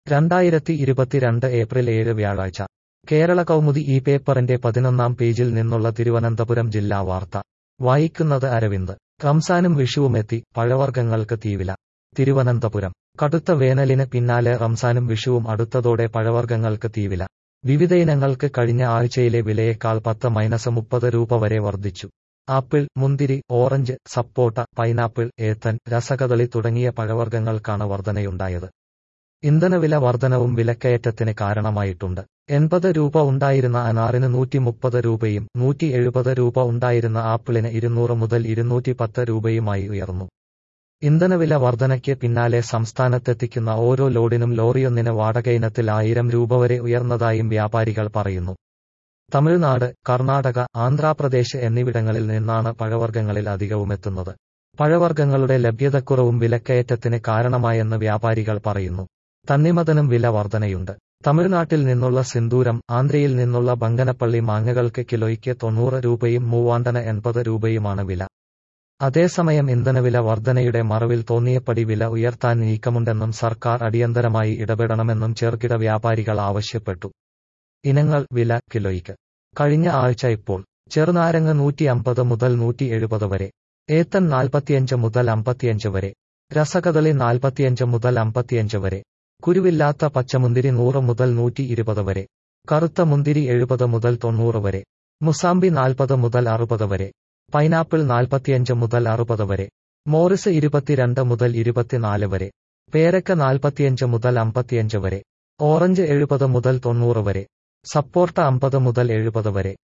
രണ്ടായിരത്തി ഇരുപത്തിരണ്ട് ഏപ്രിൽ ഏഴ് വ്യാഴാഴ്ച കേരള കൗമുദി ഈ പേപ്പറിന്റെ പതിനൊന്നാം പേജിൽ നിന്നുള്ള തിരുവനന്തപുരം ജില്ലാ വാർത്ത വായിക്കുന്നത് അരവിന്ദ് റംസാനും വിഷുവുമെത്തി പഴവർഗ്ഗങ്ങൾക്ക് തീവില തിരുവനന്തപുരം കടുത്ത വേനലിന് പിന്നാലെ റംസാനും വിഷുവും അടുത്തതോടെ പഴവർഗ്ഗങ്ങൾക്ക് തീവില വിവിധയിനങ്ങൾക്ക് കഴിഞ്ഞ ആഴ്ചയിലെ വിലയേക്കാൾ പത്ത് മൈനസ് മുപ്പത് രൂപ വരെ വർദ്ധിച്ചു ആപ്പിൾ മുന്തിരി ഓറഞ്ച് സപ്പോട്ട പൈനാപ്പിൾ ഏത്തൻ രസകദളി തുടങ്ങിയ പഴവർഗ്ഗങ്ങൾക്കാണ് വർധനയുണ്ടായത് ഇന്ധനവില വർധനവും വിലക്കയറ്റത്തിന് കാരണമായിട്ടുണ്ട് എൺപത് രൂപ ഉണ്ടായിരുന്ന അനാറിന് നൂറ്റി മുപ്പത് രൂപയും നൂറ്റി എഴുപത് രൂപ ഉണ്ടായിരുന്ന ആപ്പിളിന് ഇരുന്നൂറ് മുതൽ ഇരുന്നൂറ്റി പത്ത് രൂപയുമായി ഉയർന്നു ഇന്ധനവില വർധനയ്ക്ക് പിന്നാലെ സംസ്ഥാനത്തെത്തിക്കുന്ന ഓരോ ലോഡിനും ലോറിയൊന്നിന് വാടകയിനത്തിൽ ആയിരം രൂപ വരെ ഉയർന്നതായും വ്യാപാരികൾ പറയുന്നു തമിഴ്നാട് കർണാടക ആന്ധ്രാപ്രദേശ് എന്നിവിടങ്ങളിൽ നിന്നാണ് പഴവർഗ്ഗങ്ങളിൽ അധികവുമെത്തുന്നത് പഴവർഗ്ഗങ്ങളുടെ ലഭ്യതക്കുറവും വിലക്കയറ്റത്തിന് കാരണമായെന്ന് വ്യാപാരികൾ പറയുന്നു തണ്ണിമതനും വില വർധനയുണ്ട് തമിഴ്നാട്ടിൽ നിന്നുള്ള സിന്ദൂരം ആന്ധ്രയിൽ നിന്നുള്ള ബങ്കനപ്പള്ളി മാങ്ങകൾക്ക് കിലോയ്ക്ക് തൊണ്ണൂറ് രൂപയും മൂവാണ്ടന് എൺപത് രൂപയുമാണ് വില അതേസമയം ഇന്ധനവില വർധനയുടെ മറവിൽ തോന്നിയപടി വില ഉയർത്താൻ നീക്കമുണ്ടെന്നും സർക്കാർ അടിയന്തരമായി ഇടപെടണമെന്നും ചെറുകിട വ്യാപാരികൾ ആവശ്യപ്പെട്ടു ഇനങ്ങൾ വില കിലോയ്ക്ക് കഴിഞ്ഞ ആഴ്ച ഇപ്പോൾ ചെറുനാരങ്ങ നൂറ്റി അമ്പത് മുതൽ നൂറ്റി എഴുപത് വരെ ഏത്തൻ നാൽപ്പത്തിയഞ്ച് മുതൽ അമ്പത്തിയഞ്ച് വരെ രസകദളി നാൽപ്പത്തിയഞ്ച് മുതൽ അമ്പത്തിയഞ്ച് വരെ കുരുവില്ലാത്ത പച്ചമുന്തിരി നൂറ് മുതൽ നൂറ്റി ഇരുപത് വരെ കറുത്ത മുന്തിരി എഴുപത് മുതൽ തൊണ്ണൂറ് വരെ മുസാമ്പി നാൽപ്പത് മുതൽ അറുപത് വരെ പൈനാപ്പിൾ നാൽപ്പത്തിയഞ്ച് മുതൽ അറുപത് വരെ മോറിസ് ഇരുപത്തിരണ്ട് മുതൽ ഇരുപത്തിനാല് വരെ പേരക്ക നാൽപ്പത്തിയഞ്ച് മുതൽ അമ്പത്തിയഞ്ച് വരെ ഓറഞ്ച് എഴുപത് മുതൽ തൊണ്ണൂറ് വരെ സപ്പോർട്ട അമ്പത് മുതൽ എഴുപത് വരെ